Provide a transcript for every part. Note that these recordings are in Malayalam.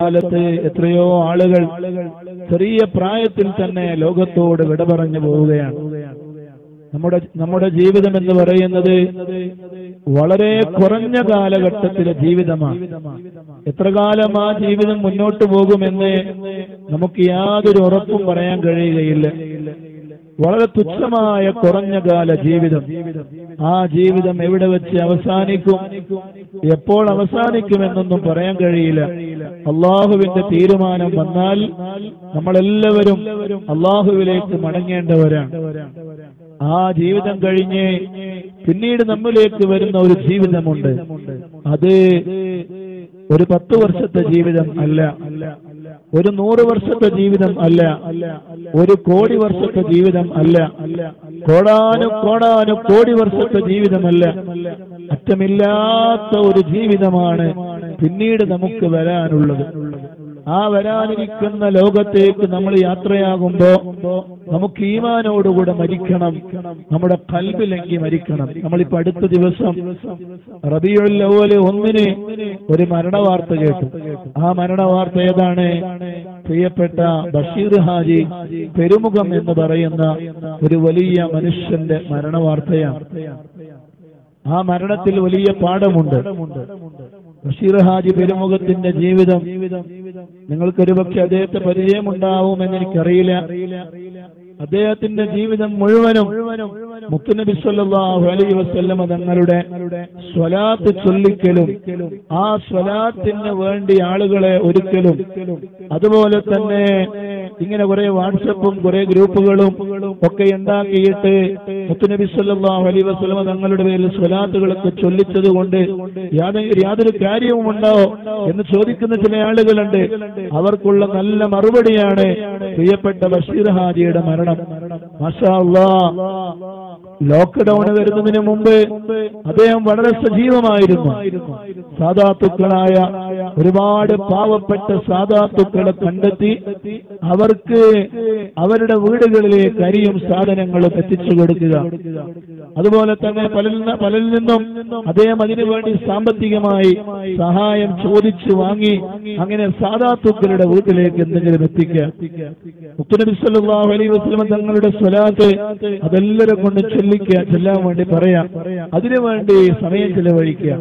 കാലത്ത് എത്രയോ ആളുകൾ ചെറിയ പ്രായത്തിൽ തന്നെ ലോകത്തോട് വിട പറഞ്ഞു പോവുകയാണ് നമ്മുടെ നമ്മുടെ ജീവിതം എന്ന് പറയുന്നത് വളരെ കുറഞ്ഞ കാലഘട്ടത്തിലെ ജീവിതമാണ് എത്ര കാലം ആ ജീവിതം മുന്നോട്ട് പോകുമെന്ന് നമുക്ക് യാതൊരു ഉറപ്പും പറയാൻ കഴിയുകയില്ല വളരെ തുച്ഛമായ കുറഞ്ഞ കാല ജീവിതം ആ ജീവിതം എവിടെ വെച്ച് അവസാനിക്കും എപ്പോൾ അവസാനിക്കുമെന്നൊന്നും പറയാൻ കഴിയില്ല അള്ളാഹുവിന്റെ തീരുമാനം വന്നാൽ നമ്മളെല്ലാവരും അള്ളാഹുവിലേക്ക് മടങ്ങേണ്ടവരാണ് ആ ജീവിതം കഴിഞ്ഞ് പിന്നീട് നമ്മിലേക്ക് വരുന്ന ഒരു ജീവിതമുണ്ട് അത് ഒരു പത്ത് വർഷത്തെ ജീവിതം അല്ല ഒരു നൂറ് വർഷത്തെ ജീവിതം അല്ല ഒരു കോടി വർഷത്തെ ജീവിതം അല്ല കോടാനു കോടാനു കോടി വർഷത്തെ ജീവിതമല്ല അറ്റമില്ലാത്ത ഒരു ജീവിതമാണ് പിന്നീട് നമുക്ക് വരാനുള്ളത് ആ വരാനിരിക്കുന്ന ലോകത്തേക്ക് നമ്മൾ യാത്രയാകുമ്പോ നമുക്ക് ഈമാനോടുകൂടെ മരിക്കണം നമ്മുടെ കൽബിലെങ്കി മരിക്കണം നമ്മളിപ്പോ അടുത്ത ദിവസം റബിയുൽ അവല് ഒന്നിന് ഒരു മരണവാർത്ത കേട്ടു ആ മരണവാർത്ത ഏതാണ് പ്രിയപ്പെട്ട ബഷീർ ഹാജി പെരുമുഖം എന്ന് പറയുന്ന ഒരു വലിയ മനുഷ്യന്റെ മരണവാർത്തയാണ് ആ മരണത്തിൽ വലിയ പാഠമുണ്ട് ബഷീർ ഹാജി പെരുമുഖത്തിന്റെ ജീവിതം നിങ്ങൾക്കൊരു പക്ഷെ അദ്ദേഹത്തെ പരിചയമുണ്ടാവുമെന്ന് എനിക്കറിയില്ല അദ്ദേഹത്തിന്റെ ജീവിതം മുഴുവനും മുത്തുനബി സല്ലല്ലാഹു അലൈഹി വസല്ലമ തങ്ങളുടെ സ്വലാത്ത് ചൊല്ലിക്കലും ആ സ്വലാത്തിന് വേണ്ടി ആളുകളെ ഒരുക്കലും അതുപോലെ തന്നെ ഇങ്ങനെ കുറെ വാട്സപ്പും കുറെ ഗ്രൂപ്പുകളും ഒക്കെ ഉണ്ടാക്കിയിട്ട് മുത്തുനബി സല്ലല്ലാഹു അലൈഹി വസല്ലമ തങ്ങളുടെ പേരിൽ സ്വലാത്തുകളൊക്കെ ചൊല്ലിച്ചത് കൊണ്ട് യാതൊരു യാതൊരു കാര്യവും ഉണ്ടോ എന്ന് ചോദിക്കുന്ന ചില ആളുകളുണ്ട് അവർക്കുള്ള നല്ല മറുപടിയാണ് പ്രിയപ്പെട്ട ബഷീർ ഹാജിയുടെ മരണം മാഷാ ലോക്ക്ഡൌൺ വരുന്നതിന് മുമ്പ് അദ്ദേഹം വളരെ സജീവമായിരുന്നു സാധാത്തുക്കളായ ഒരുപാട് പാവപ്പെട്ട സാധാത്തുക്കളെ കണ്ടെത്തി അവർക്ക് അവരുടെ വീടുകളിലേക്ക് അരിയും സാധനങ്ങളും എത്തിച്ചു കൊടുക്കുക അതുപോലെ തന്നെ പലരിൽ പലരിൽ നിന്നും അദ്ദേഹം അതിനുവേണ്ടി സാമ്പത്തികമായി സഹായം ചോദിച്ചു വാങ്ങി അങ്ങനെ സാധാത്തുക്കളുടെ വീട്ടിലേക്ക് എന്തെങ്കിലും എത്തിക്കുക മുത്തുനബി സല്ലല്ലാഹു അലൈഹി വസല്ലം തങ്ങളുടെ സ്വലാത്ത് അതെല്ലാവരെ കൊണ്ട് ചൊല്ലിക്കുക ചെല്ലാൻ വേണ്ടി പറയാം അതിനുവേണ്ടി സമയം ചെലവഴിക്കുക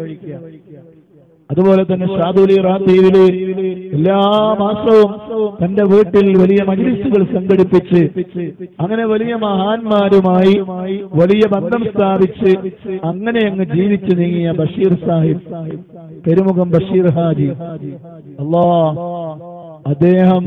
അതുപോലെ തന്നെ ഷാദുലി റാത്തീവില് എല്ലാ മാസവും തന്റെ വീട്ടിൽ വലിയ മജ്ലിസുകൾ സംഘടിപ്പിച്ച് അങ്ങനെ വലിയ മഹാന്മാരുമായി വലിയ ബന്ധം സ്ഥാപിച്ച് അങ്ങനെ അങ്ങ് ജീവിച്ചു നീങ്ങിയ ബഷീർ സാഹിബ് പെരുമുഖം ബഷീർ ഹാജി അല്ലാ അദ്ദേഹം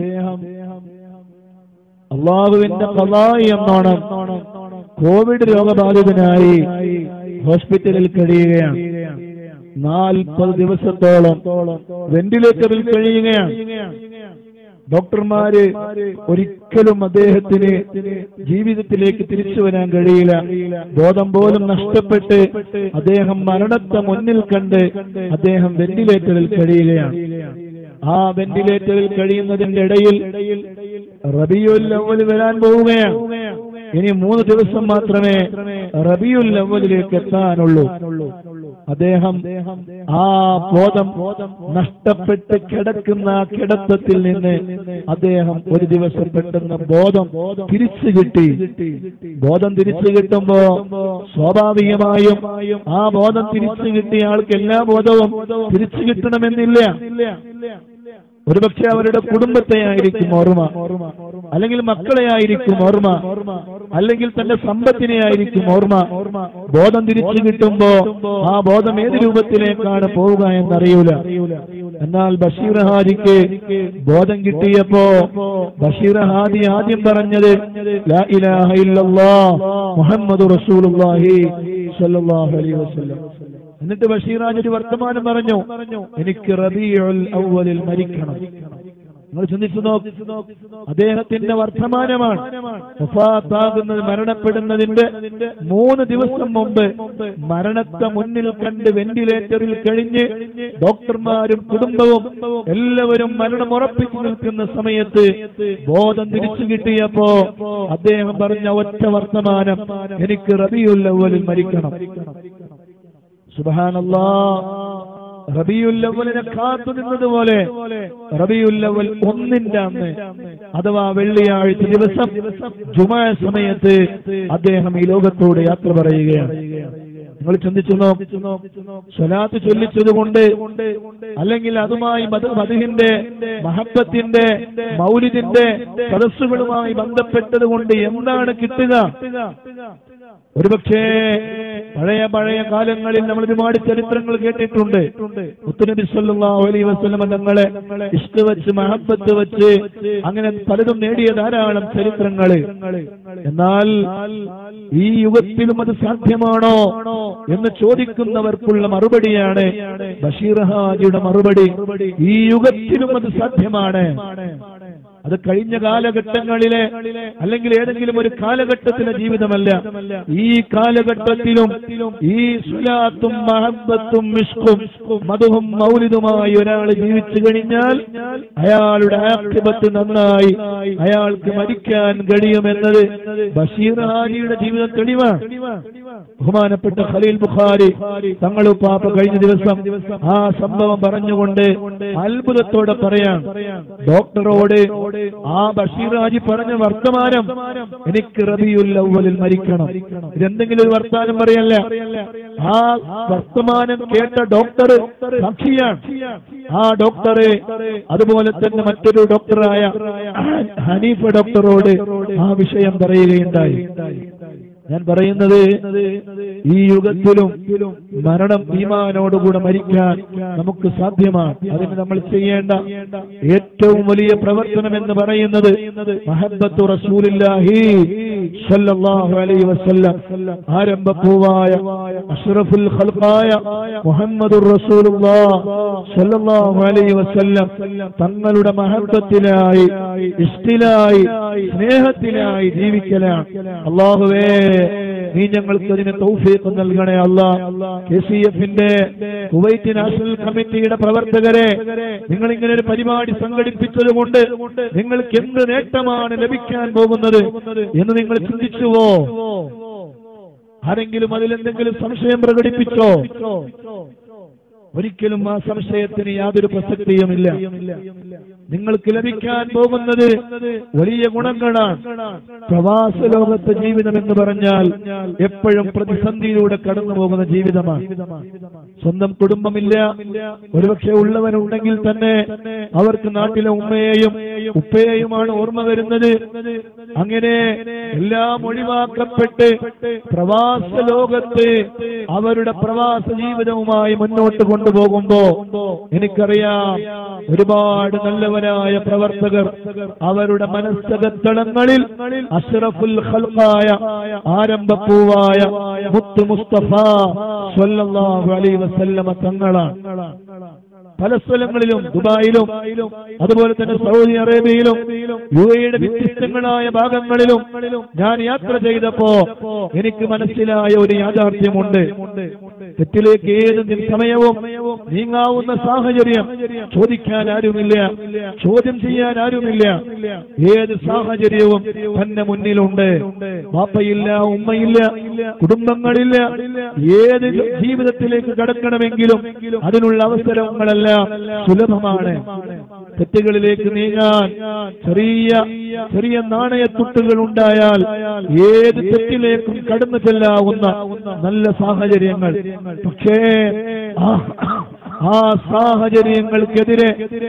അള്ളാഹുവിന്റെ കലായി എന്നോണം കോവിഡ് രോഗബാധിതനായി ഹോസ്പിറ്റലിൽ കഴിയുകയാണ് നാൽപ്പത് ദിവസത്തോളം വെന്റിലേറ്ററിൽ കഴിയുകയാണ് ഡോക്ടർമാര് ഒരിക്കലും അദ്ദേഹത്തിന് ജീവിതത്തിലേക്ക് തിരിച്ചു വരാൻ കഴിയില്ല ബോധം പോലും നഷ്ടപ്പെട്ട് അദ്ദേഹം മരണത്തെ മുന്നിൽ കണ്ട് അദ്ദേഹം വെന്റിലേറ്ററിൽ കഴിയുകയാണ് ആ വെന്റിലേറ്ററിൽ കഴിയുന്നതിന്റെ ഇടയിൽ റബിയുൽ അവൽ വരാൻ പോവുകയാണ് ഇനി മൂന്ന് ദിവസം മാത്രമേ റബിയുൽ അവലിലേക്ക് എത്താനുള്ളൂ അദ്ദേഹം ആ ബോധം നഷ്ടപ്പെട്ട് കിടക്കുന്ന ആ കിടത്തത്തിൽ നിന്ന് അദ്ദേഹം ഒരു ദിവസം പെട്ടെന്ന് ബോധം തിരിച്ചു കിട്ടി ബോധം തിരിച്ചു കിട്ടുമ്പോ സ്വാഭാവികമായും ആ ബോധം തിരിച്ചു കിട്ടിയ ആൾക്ക് എല്ലാ ബോധവും തിരിച്ചു കിട്ടണമെന്നില്ല ഒരുപക്ഷെ അവരുടെ കുടുംബത്തെ ആയിരിക്കും ഓർമ്മ അല്ലെങ്കിൽ മക്കളെ ആയിരിക്കും ഓർമ്മ അല്ലെങ്കിൽ തന്റെ സമ്പത്തിനെ ആയിരിക്കും ഓർമ്മ ബോധം തിരിച്ചു കിട്ടുമ്പോ ആ ബോധം ഏത് രൂപത്തിലേക്കാണ് പോവുക എന്നറിയൂല എന്നാൽ ബഷീർ ഹാജിക്ക് ബോധം കിട്ടിയപ്പോ ബഷീർ ഹാജി ആദ്യം പറഞ്ഞത് ലാ ഇലാഹ ഇല്ലല്ലാഹ് മുഹമ്മദ് റസൂലുള്ളാഹി സ്വല്ലല്ലാഹു അലൈഹി വസല്ലം എന്നിട്ട് ബഷീറാജ് ഒരു വർത്തമാനം പറഞ്ഞു എനിക്ക് റബിയുൽ അവലിൽ മരിക്കണം നിങ്ങൾ ചിന്തിച്ചു നോക്ക് അദ്ദേഹത്തിന്റെ വർത്തമാനമാണ് വഫാത്താകുന്നത് മരണപ്പെടുന്നതിന്റെ മൂന്ന് ദിവസം മുമ്പ് മരണത്തെ മുന്നിൽ കണ്ട് വെന്റിലേറ്ററിൽ കഴിഞ്ഞ് ഡോക്ടർമാരും കുടുംബവും എല്ലാവരും മരണം ഉറപ്പിച്ചു നിൽക്കുന്ന സമയത്ത് ബോധം തിരിച്ചു കിട്ടിയപ്പോ അദ്ദേഹം പറഞ്ഞ ഒറ്റ വർത്തമാനം എനിക്ക് റബിയുൽ അവലിൽ മരിക്കണം സുബഹാനല്ലാ റബിയുല്ലവലിനെ കാത്തു നിന്നതുപോലെ റബിയുല്ലവൽ ഒന്നിന്റെ അന്ന് അഥവാ വെള്ളിയാഴ്ച ദിവസം ജുമാ സമയത്ത് അദ്ദേഹം ഈ ലോകത്തോട് യാത്ര പറയുകയാണ് നിങ്ങൾ ചിന്തിച്ചു നോക്കുന്നു സ്വലാത്ത് ചൊല്ലിച്ചത് കൊണ്ട് അല്ലെങ്കിൽ അതുമായി മത- മധുഹിന്റെ മഹത്വത്തിന്റെ മൗലിദിന്റെ സദസ്സുകളുമായി ബന്ധപ്പെട്ടത് കൊണ്ട് എന്താണ് കിട്ടുക ഒരുപക്ഷേ പഴയ പഴയ കാലങ്ങളിൽ നമ്മൾ ഒരുപാട് ചരിത്രങ്ങൾ കേട്ടിട്ടുണ്ട് മുത്തുനബി സല്ലല്ലാഹു അലൈഹി വസല്ലം തങ്ങളെ ഇഷ്ട് വെച്ച് മഹബത്ത് വെച്ച് അങ്ങനെ പലതും നേടിയ ധാരാളം ചരിത്രങ്ങള് എന്നാൽ ഈ യുഗത്തിലും അത് സാധ്യമാണോ എന്ന് ചോദിക്കുന്നവർക്കുള്ള മറുപടിയാണ് ബഷീർ ഹാജിയുടെ മറുപടി ഈ യുഗത്തിലും അത് സാധ്യമാണ് അത് കഴിഞ്ഞ കാലഘട്ടങ്ങളിലെ അല്ലെങ്കിൽ ഏതെങ്കിലും ഒരു കാലഘട്ടത്തിലെ ജീവിതമല്ല ഈ കാലഘട്ടത്തിലും ഈ സുലാത്തും മഹബത്തും മിഷ്കും മധുവും മൗലിതുമായി ഒരാൾ ജീവിച്ചു കഴിഞ്ഞാൽ അയാളുടെ ആക്ഷിപത്ത് നന്നായി അയാൾക്ക് മരിക്കാൻ കഴിയുമെന്നത് ബഷീർ ഹാജിയുടെ ജീവിത തെളിവാണ് ബഹുമാനപ്പെട്ട ഖലീൽ ബുഖാരി തങ്ങളും പാപ്പ കഴിഞ്ഞ ദിവസം ആ സംഭവം പറഞ്ഞുകൊണ്ട് അത്ഭുതത്തോടെ പറയാം ഡോക്ടറോട് ആ ബഷീർ ഹാജി പറഞ്ഞ വർത്തമാനം എനിക്ക് റബിയുൽ അവലിൽ മരിക്കണം ഇതെന്തെങ്കിലും ഒരു വർത്തമാനം പറയല്ല ആ വർത്തമാനം കേട്ട ഡോക്ടർ സാക്ഷിയാണ് ആ ഡോക്ടറെ അതുപോലെ തന്നെ മറ്റൊരു ഡോക്ടറായ ഹനീഫ ഡോക്ടറോട് ആ വിഷയം പറയുകയുണ്ടായി ഞാൻ പറയുന്നത് ഈ യുഗത്തിലും മരണം ഈമാനോടുകൂടെ മരിക്കാൻ നമുക്ക് സാധ്യമാണ് അതിന് നമ്മൾ ചെയ്യേണ്ട ഏറ്റവും വലിയ പ്രവർത്തനം എന്ന് പറയുന്നത് മഹബത്തു റസൂലില്ലാഹി സല്ലല്ലാഹു അലൈഹി വസല്ലം ആരംഭപ്പൂവായ അഷ്റഫുൽ ഖൽഖായ മുഹമ്മദുർ റസൂലുള്ളാഹ് സല്ലല്ലാഹു അലൈഹി വസല്ലം തങ്ങളുടെ മഹബത്തിലായി ഇഷ്ടിലായി സ്നേഹത്തിലായി ജീവിക്കലാണ് അള്ളാഹുവേ നീ ഞങ്ങൾക്ക് അതിന് തൗഫീഖ് നൽകണേ അല്ലാ കെ സി എഫിന്റെ കുവൈറ്റ് നാഷണൽ കമ്മിറ്റിയുടെ പ്രവർത്തകരെ നിങ്ങൾ ഇങ്ങനെ ഒരു പരിപാടി സംഘടിപ്പിച്ചത് കൊണ്ട് നിങ്ങൾക്ക് എന്ത് നേട്ടമാണ് ലഭിക്കാൻ പോകുന്നത് എന്ന് നിങ്ങൾ ചിന്തിച്ചുവോ ആരെങ്കിലും അതിലെന്തെങ്കിലും സംശയം പ്രകടിപ്പിച്ചോ ഒരിക്കലും ആ സംശയത്തിന് യാതൊരു പ്രസക്തിയുമില്ല നിങ്ങൾക്ക് ലഭിക്കാൻ പോകുന്നത് വലിയ ഗുണങ്ങളാണ് പ്രവാസ ലോകത്തെ ജീവിതം എന്ന് പറഞ്ഞാൽ എപ്പോഴും പ്രതിസന്ധിയിലൂടെ കടന്നു പോകുന്ന ജീവിതമാണ് സ്വന്തം കുടുംബമില്ല ഒരുപക്ഷെ ഉള്ളവനുണ്ടെങ്കിൽ തന്നെ അവർക്ക് നാട്ടിലെ ഉമ്മയെയും ഉപ്പയെയുമാണ് ഓർമ്മ വരുന്നത് അങ്ങനെ എല്ലാം ഒഴിവാക്കപ്പെട്ട് പ്രവാസ ലോകത്ത് അവരുടെ പ്രവാസ ജീവിതവുമായി മുന്നോട്ട് കൊണ്ടുപോകുമ്പോ എനിക്കറിയാം ഒരുപാട് നല്ലവരായ പ്രവർത്തകർ അവരുടെ മനസ്സകത്തളങ്ങളിൽ അഷ്റഫുൽ ഖൽഖായ ആരംഭപ്പൂവായ മുത്ത് മുസ്തഫ സ്വല്ലല്ലാഹു അലൈഹി വസല്ലമ തങ്ങളാണ് പല സ്ഥലങ്ങളിലും ദുബായിലും അതുപോലെ തന്നെ സൗദി അറേബ്യയിലും യു എയുടെ വ്യത്യസ്തങ്ങളായ ഭാഗങ്ങളിലും ഞാൻ യാത്ര ചെയ്തപ്പോ എനിക്ക് മനസ്സിലായ ഒരു യാഥാർത്ഥ്യമുണ്ട് തെറ്റിലേക്ക് ഏത് നി- സമയവും നീങ്ങാവുന്ന സാഹചര്യം ചോദിക്കാൻ ആരുമില്ല ചോദ്യം ചെയ്യാൻ ആരുമില്ല ഏത് സാഹചര്യവും തന്നെ മുന്നിലുണ്ട് വാപ്പയില്ല ഉമ്മയില്ല കുടുംബങ്ങളില്ല ഏത് ജീവിതത്തിലേക്ക് കടക്കണമെങ്കിലും അതിനുള്ള അവസരങ്ങളെല്ലാം സുലഭമാണ് തെറ്റുകളിലേക്ക് നീങ്ങാൻ ചെറിയ ചെറിയ നാണയത്തുട്ടുകൾ ഉണ്ടായാൽ ഏത് തെറ്റിലേക്കും കടന്നു ചെല്ലാവുന്ന നല്ല സാഹചര്യങ്ങൾ പക്ഷേ ആ- ആ സാഹചര്യങ്ങൾക്കെതിരെ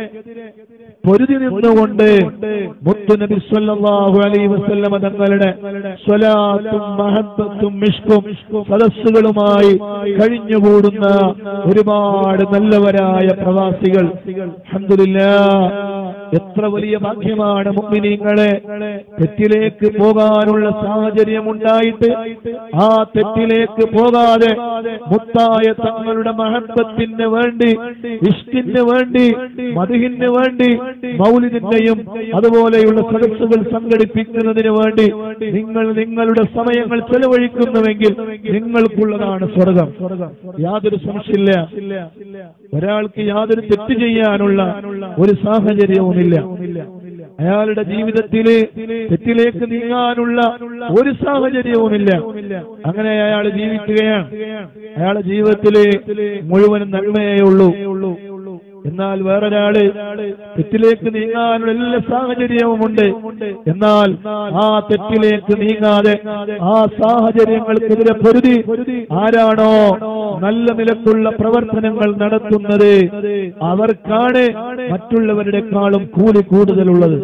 പൊരുതി നിന്നുകൊണ്ട് മുത്തുനബി സല്ലല്ലാഹു അലൈഹി വസല്ലമ തങ്ങളുടെ സ്വലാത്തും മഹബത്തും മിഷ്കും സദസ്സുകളുമായി കഴിഞ്ഞുകൂടുന്ന ഒരുപാട് നല്ലവരായ പ്രവാസികൾ അൽഹംദുലില്ലാ എത്ര വലിയ ഭാഗ്യമാണ് മുഅ്മിനീങ്ങളെ തെറ്റിലേക്ക് പോകാനുള്ള സാഹചര്യം ഉണ്ടായിട്ട് ആ തെറ്റിലേക്ക് പോകാതെ മുത്തായ തങ്ങളുടെ മഹത്വത്തിന് വേണ്ടി ഇഷ്ടിന് വേണ്ടി മധുഹിന് വേണ്ടി മൗലിദിന്റെയും അതുപോലെയുള്ള സദസ്സുകൾ സംഘടിപ്പിക്കുന്നതിന് വേണ്ടി നിങ്ങൾ നിങ്ങളുടെ സമയങ്ങൾ ചെലവഴിക്കുന്നുവെങ്കിൽ നിങ്ങൾക്കുള്ളതാണ് സ്വർഗം യാതൊരു സംശയമില്ല ഒരാൾക്ക് യാതൊരു തെറ്റ് ചെയ്യാനുള്ള ഒരു സാഹചര്യവുമില്ല അയാളുടെ ജീവിതത്തില് തെറ്റിലേക്ക് നീങ്ങാനുള്ള ഒരു സാഹചര്യവുമില്ല അങ്ങനെ അയാൾ ജീവിക്കുകയാണ് അയാളുടെ ജീവിതത്തില് മുഴുവനും നന്മയേ ഉള്ളൂ എന്നാൽ വേറൊരാള് തെറ്റിലേക്ക് നീങ്ങാനുള്ള എല്ലാ സാഹചര്യവുമുണ്ട് എന്നാൽ ആ തെറ്റിലേക്ക് നീങ്ങാതെ ആ സാഹചര്യങ്ങൾക്കെതിരെ പൊരുതി ആരാണോ നല്ല നിലക്കുള്ള പ്രവർത്തനങ്ങൾ നടത്തുന്നത് അവർക്കാണ് മറ്റുള്ളവരുടെക്കാളും കൂലി കൂടുതലുള്ളത്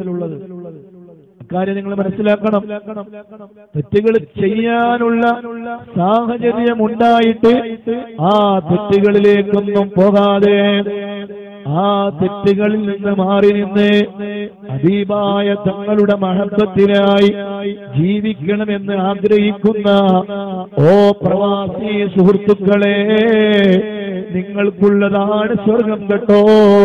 കാര്യം നിങ്ങൾ മനസ്സിലാക്കണം തെറ്റുകൾ ചെയ്യാനുള്ള സാഹചര്യം ഉണ്ടായിട്ട് ആ തെറ്റുകളിലേക്കൊന്നും പോകാതെ ആ തെറ്റുകളിൽ നിന്ന് മാറി നിന്ന് അതീവായ തങ്ങളുടെ മഹത്വത്തിനായി ജീവിക്കണമെന്ന് ആഗ്രഹിക്കുന്ന ഓ പ്രവാസി സുഹൃത്തുക്കളെ നിങ്ങൾക്കുള്ളതാണ് സ്വർഗം കേട്ടോ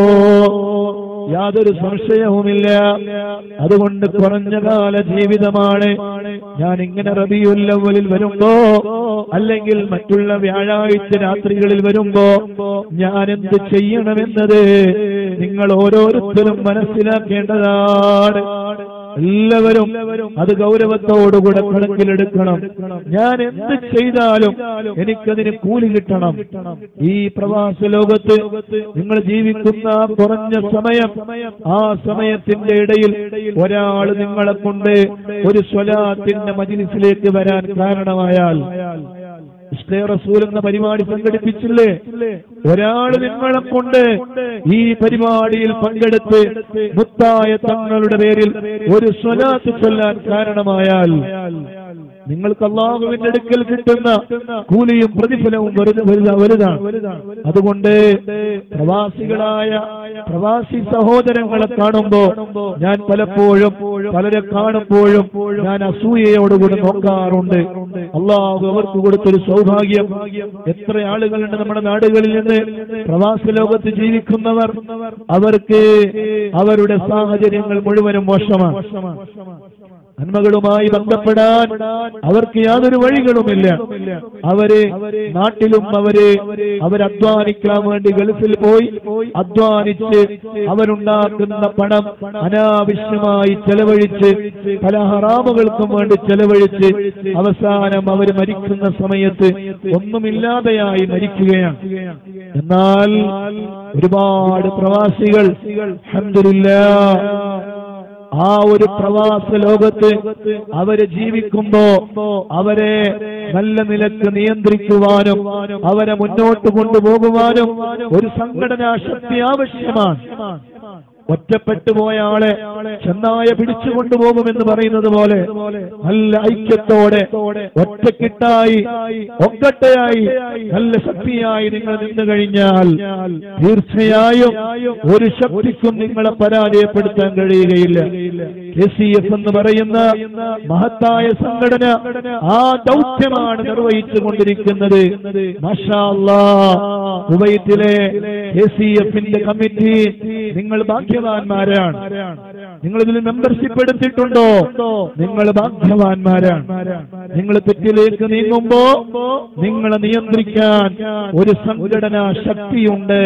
യാതൊരു സംശയവുമില്ല അതുകൊണ്ട് കുറഞ്ഞ കാല ജീവിതമാണ് ഞാൻ ഇങ്ങനെ റബിയുല്ലവലിൽ വരുമ്പോ അല്ലെങ്കിൽ മറ്റുള്ള വ്യാഴാഴ്ച രാത്രികളിൽ വരുമ്പോ ഞാൻ എന്ത് ചെയ്യണമെന്നത് നിങ്ങൾ ഓരോരുത്തരും മനസ്സിലാക്കേണ്ടതാണ് എല്ലാവരും അത് ഗൗരവത്തോടുകൂടെ കണക്കിലെടുക്കണം ഞാൻ എന്ത് ചെയ്താലും എനിക്കതിന് കൂലി കിട്ടണം ഈ പ്രവാസ ലോകത്ത് നിങ്ങൾ ജീവിക്കുന്ന ആ കുറഞ്ഞ സമയം ആ സമയത്തിന്റെ ഇടയിൽ ഒരാൾ നിങ്ങളെ കൊണ്ട് ഒരു സ്വലാത്തിന്റെ മജിലിസിലേക്ക് വരാൻ കാരണമായാൽ ഇഷ്ടേ റസൂൽ എന്ന പരിപാടി സംഘടിപ്പിച്ചില്ലേ ഒരാൾ നിങ്ങളെ കൊണ്ട് ഈ പരിപാടിയിൽ പങ്കെടുത്ത് മുത്തായ തങ്ങളുടെ പേരിൽ ഒരു സ്വലാത്ത് ചൊല്ലാൻ കാരണമായാൽ നിങ്ങൾക്ക് അള്ളാഹുവിന്റെ അടുക്കൽ കിട്ടുന്ന കൂലിയും പ്രതിഫലവും വെറുതെ വലുതാ- വലുതാണ് അതുകൊണ്ട് പ്രവാസികളായ പ്രവാസി സഹോദരങ്ങളെ കാണുമ്പോ ഞാൻ പലപ്പോഴും പലരെ കാണുമ്പോഴും ഞാൻ അസൂയയോടുകൂടി നോക്കാറുണ്ട് അള്ളാഹു അവർക്ക് കൊടുത്തൊരു സൗഭാഗ്യം എത്ര ആളുകളുണ്ട് നമ്മുടെ നാടുകളിൽ നിന്ന് പ്രവാസ ലോകത്ത് ജീവിക്കുന്നവർ അവർക്ക് അവരുടെ സാഹചര്യങ്ങൾ മുഴുവനും മോശമാണ് നന്മകളുമായി ബന്ധപ്പെടാൻ അവർക്ക് യാതൊരു വഴികളുമില്ല അവര് നാട്ടിലും അവര് അവരധ്വാനിക്കാൻ വേണ്ടി ഗൾഫിൽ പോയി അധ്വാനിച്ച് അവരുണ്ടാക്കുന്ന പണം അനാവശ്യമായി ചെലവഴിച്ച് പല ഹറാമുകൾക്കും വേണ്ടി ചെലവഴിച്ച് അവസാനം അവർ മരിക്കുന്ന സമയത്ത് ഒന്നുമില്ലാതെയായി മരിക്കുകയാണ് എന്നാൽ ഒരുപാട് പ്രവാസികൾ അൽഹംദുലില്ലാ ആ ഒരു പ്രവാസ ലോകത്ത് അവര് ജീവിക്കുമ്പോ അവരെ നല്ല നിലക്ക് നിയന്ത്രിക്കുവാനും അവരെ മുന്നോട്ട് കൊണ്ടുപോകുവാനും ഒരു സംഘടനാ ശക്തി ആവശ്യമാണ് ഒറ്റപ്പെട്ടു പോയ ആളെ ചെന്നായ പിടിച്ചു കൊണ്ടുപോകുമെന്ന് പറയുന്നത് പോലെ നല്ല ഐക്യത്തോടെ ഒറ്റക്കിട്ടായി ഒക്കട്ടയായി നല്ല ശക്തിയായി നിങ്ങൾ നിന്നു കഴിഞ്ഞാൽ തീർച്ചയായും ഒരു ശക്തിക്കും നിങ്ങളെ പരാജയപ്പെടുത്താൻ കഴിയുകയില്ല കെ സി എഫ് എന്ന് പറയുന്ന മഹത്തായ സംഘടന ആ ദൗത്യമാണ് നിർവഹിച്ചു കൊണ്ടിരിക്കുന്നത് മാഷാ അല്ലാ. കുവൈത്തിലെ കെ സി എഫിന്റെ കമ്മിറ്റി നിങ്ങൾ ഭാഗ്യവാന്മാരാണ് നിങ്ങൾ ഇതിൽ മെമ്പർഷിപ്പ് എടുത്തിട്ടുണ്ടോ നിങ്ങൾ ഭാഗ്യവാന്മാരാണ് നിങ്ങൾ തെറ്റിലേക്ക് നീങ്ങുമ്പോ നിങ്ങളെ നിയന്ത്രിക്കാൻ ഒരു സംഘടനാ ശക്തിയുണ്ട്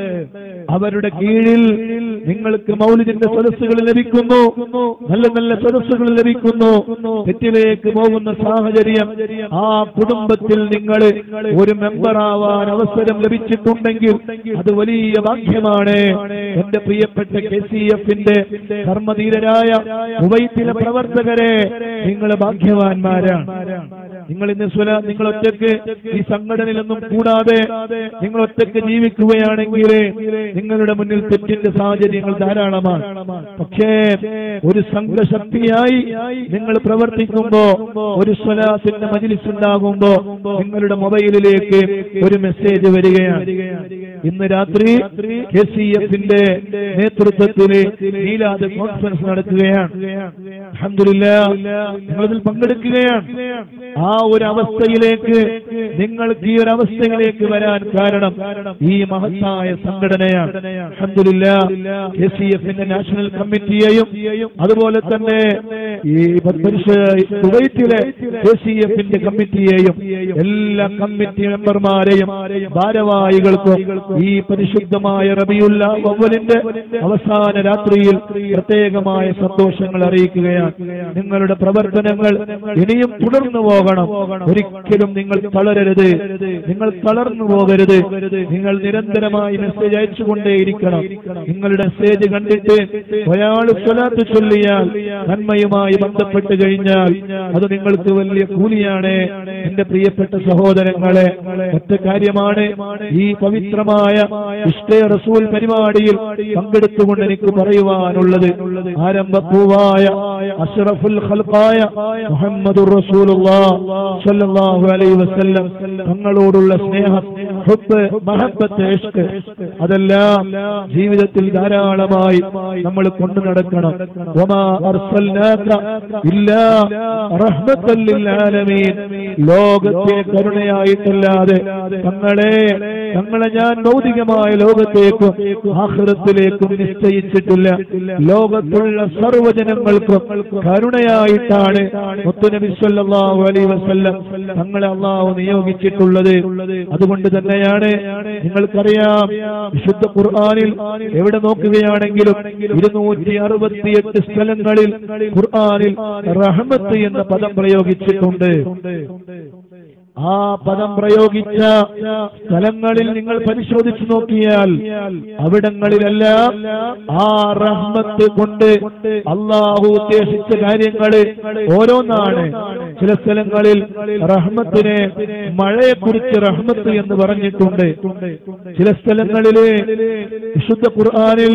അവരുടെ കീഴിൽ നിങ്ങൾക്ക് മൗലിദിന്റെ സദസ്സുകൾ ലഭിക്കുന്നു നല്ല നല്ല സദസ്സുകൾ ലഭിക്കുന്നു തെറ്റിലേക്ക് പോകുന്ന സാഹചര്യം ആ കുടുംബത്തിൽ നിങ്ങൾ ഒരു മെമ്പറാവാൻ അവസരം ലഭിച്ചിട്ടുണ്ടെങ്കിൽ അത് വലിയ ഭാഗ്യമാണ് എന്റെ പ്രിയപ്പെട്ട കെ സി എഫിന്റെ കർമ്മധീരരായ കുവൈത്തിലെ പ്രവർത്തകരെ നിങ്ങൾ ഭാഗ്യവാന്മാരാണ് നിങ്ങൾ ഇന്ന് സ്വല നിങ്ങൾ ഒറ്റയ്ക്ക് ഈ സംഘടനയിലൊന്നും കൂടാതെ നിങ്ങൾ ഒറ്റയ്ക്ക് ജീവിക്കുകയാണെങ്കിൽ നിങ്ങളുടെ മുന്നിൽ തെറ്റിന്റെ സാഹചര്യങ്ങൾ ധാരാളമാണ് പക്ഷേ ഒരു സംഘശക്തിയായി നിങ്ങൾ പ്രവർത്തിക്കുമ്പോ ഒരു സ്വലാത്തിന്റെ മജിലിസ് ഉണ്ടാകുമ്പോ നിങ്ങളുടെ മൊബൈലിലേക്ക് ഒരു മെസ്സേജ് വരികയാണ് ഇന്ന് രാത്രി കെ സി എഫിന്റെ നേതൃത്വത്തിൽ നീലാദ് കോൺഫറൻസ് നടക്കുകയാണ് അൽഹംദുലില്ലാ നിങ്ങളിതിൽ പങ്കെടുക്കുകയാണ് ആ ഒരു അവസ്ഥയിലേക്ക് നിങ്ങൾക്ക് ഈ ഒരു അവസ്ഥയിലേക്ക് വരാൻ കാരണം ഈ മഹത്തായ സംഘടനയാണ് അൽഹംദുലില്ലാ കെ സി എഫിന്റെ നാഷണൽ കമ്മിറ്റിയെയും അതുപോലെ തന്നെ ഈ പരിശ കുവൈറ്റിലെ കെ സി എഫിന്റെ കമ്മിറ്റിയെയും എല്ലാ കമ്മിറ്റി മെമ്പർമാരെയും ഭാരവാഹികൾക്കും ഈ പരിശുദ്ധമായ റബിയുള്ള അവലിന്റെ അവസാന രാത്രിയിൽ പ്രത്യേകമായ സന്തോഷങ്ങൾ അറിയിക്കുകയാണ് നിങ്ങളുടെ പ്രവർത്തനങ്ങൾ ഇനിയും തുടർന്നു പോകണം ഒരിക്കലും നിങ്ങൾ തളരരുത് നിങ്ങൾ തളർന്നു പോകരുത് നിങ്ങൾ നിരന്തരമായി മെസ്സേജ് അയച്ചുകൊണ്ടേയിരിക്കണം നിങ്ങളുടെ മെസ്സേജ് കണ്ടിട്ട് ഒരാൾ സ്വലാത്ത് ചൊല്ലിയാൽ നന്മയുമായി ബന്ധപ്പെട്ട് കഴിഞ്ഞാൽ അത് നിങ്ങൾക്ക് വലിയ കൂലിയാണ് എന്റെ പ്രിയപ്പെട്ട സഹോദരങ്ങളെ ഒറ്റ കാര്യമാണ് ഈ പവിത്രമായ ഇഷ്ടേ റസൂൽ പരിപാടിയിൽ പങ്കെടുത്തുകൊണ്ട് എനിക്ക് പറയുവാനുള്ളത് ആരംഭപ്പൂവായ അഷ്റഫുൽ ഖൽഖായ മുഹമ്മദുർ റസൂലുള്ളാഹ് സ്വല്ലല്ലാഹു അലൈഹി വസല്ലം തങ്ങളോടുള്ള സ്നേഹം ഹുബ് മഹബത്ത് ഇഷ്ക് അതെല്ലാം ജീവിതത്തിൽ ധാരാളമായി നമ്മൾ കൊണ്ടു നടക്കണം വമാ അർസൽനാക ഇല്ലാ റഹ്മത്തൽ ലിൽ ആലമീൻ ലോകത്തെ കരുണയായിട്ടല്ലാതെ തങ്ങളെ തങ്ങളെ ഞാൻ ഭൗതികമായ ലോകത്തേക്കും ആഹ്റത്തിലേക്കും നിശ്ചയിച്ചിട്ടില്ല ലോകത്തുള്ള സർവ്വജനങ്ങൾക്കും കരുണയായിട്ടാണ് മുത്തുനബി സല്ലല്ലാഹു അലൈഹി വസല്ലം തങ്ങളെ അള്ളാഹു നിയോഗിച്ചിട്ടുള്ളത് അതുകൊണ്ട് തന്നെയാണ് നിങ്ങൾക്കറിയാം വിശുദ്ധ ഖുർആനിൽ എവിടെ നോക്കുകയാണെങ്കിലും ഇരുന്നൂറ്റി അറുപത്തിയെട്ട് സ്ഥലങ്ങളിൽ ഖുർആനിൽ റഹ്മത്ത് എന്ന പദം പ്രയോഗിച്ചിട്ടുണ്ട് ആ പദം പ്രയോഗിച്ച സ്ഥലങ്ങളിൽ നിങ്ങൾ പരിശോധിച്ചു നോക്കിയാൽ അവിടങ്ങളിലെല്ലാം ആ റഹ്മത്ത് കൊണ്ട് അള്ളാഹു ഉദ്ദേശിച്ച കാര്യങ്ങള് ഓരോന്നാണ് ചില സ്ഥലങ്ങളിൽ റഹ്മത്തിനെ മഴയെക്കുറിച്ച് റഹ്മത്ത് എന്ന് പറഞ്ഞിട്ടുണ്ട് ചില സ്ഥലങ്ങളില് വിശുദ്ധ ഖുർആനിൽ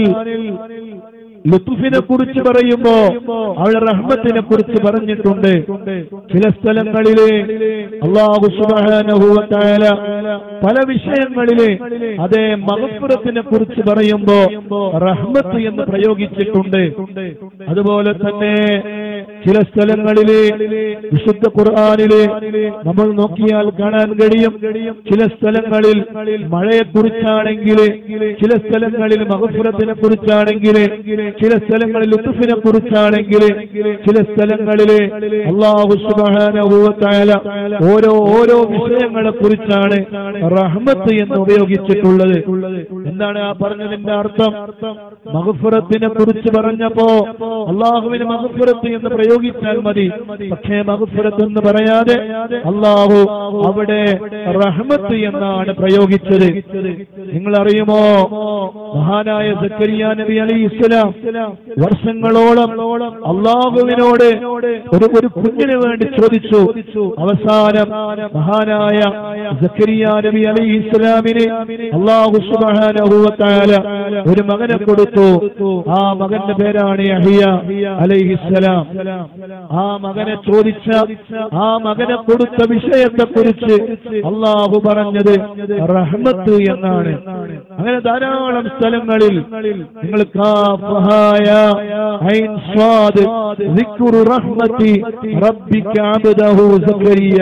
ലുത്തുഫിനെ കുറിച്ച് പറയുമ്പോ അവിടെ റഹ്മത്തിനെ കുറിച്ച് പറഞ്ഞിട്ടുണ്ട് ചില സ്ഥലങ്ങളില് അള്ളാഹു സുബാനഹുവത്തായ പല വിഷയങ്ങളില് അതേ മഹപ്പുറത്തിനെ കുറിച്ച് പറയുമ്പോ റഹ്മത്ത് എന്ന് പ്രയോഗിച്ചിട്ടുണ്ട് അതുപോലെ തന്നെ ചില സ്ഥലങ്ങളില് വിശുദ്ധ ഖുർആാനില് നമ്മൾ നോക്കിയാൽ കാണാൻ കഴിയും ചില സ്ഥലങ്ങളിൽ മഴയെ കുറിച്ചാണെങ്കിൽ ചില സ്ഥലങ്ങളിൽ മഹഫുറത്തിനെ കുറിച്ചാണെങ്കിൽ ചില സ്ഥലങ്ങളിൽ ലുത്തുഫിനെ കുറിച്ചാണെങ്കിൽ ചില സ്ഥലങ്ങളിൽ അള്ളാഹു സുബാന ഓരോ ഓരോ വിഷയങ്ങളെ കുറിച്ചാണ് റഹ്മത്ത് എന്ന് ഉപയോഗിച്ചിട്ടുള്ളത് എന്താണ് ആ പറഞ്ഞതിന്റെ അർത്ഥം മഹഫുറത്തിനെ കുറിച്ച് പറഞ്ഞപ്പോ അള്ളാഹുവിന് മഹഫുറത്ത് എന്ന് പ്രയോഗിച്ചാൽ മതി പക്ഷേ മഹഫുറത്ത് എന്ന് പറയാതെ അള്ളാഹു അവിടെ റഹ്മത്ത് എന്നാണ് പ്രയോഗിച്ചത് നിങ്ങൾ അറിയുമോ മഹാനായ സക്കരിയ നബി അലി ഇസ്ലാം വർഷങ്ങളോളം അള്ളാഹുവിനോട് ഒരു ഒരു കുഞ്ഞിന് വേണ്ടി ചോദിച്ചു അവസാനം മഹാനായ സക്കരിയ നബി അലി ഇസ്ലാമിന് അള്ളാഹു സുബാന ഒരു മകനെ കൊടുത്തു ആ മകന്റെ പേരാണ് യഹിയ അലൈഹിസ്സലാം ആ മകനെ ചോദിച്ച ആ മകനെ കൊടുത്ത വിഷയത്തെ കുറിച്ച് അള്ളാഹു പറഞ്ഞത് റഹ്മത്ത് എന്നാണ് അങ്ങനെ ധാരാളം സ്ഥലങ്ങളിൽ നിങ്ങൾ കാഫഹായ ഐൻ സ്വാദ് ദിക്റു റഹ്മത്തി റബ്ബിക അബ്ദഹു സക്കരിയ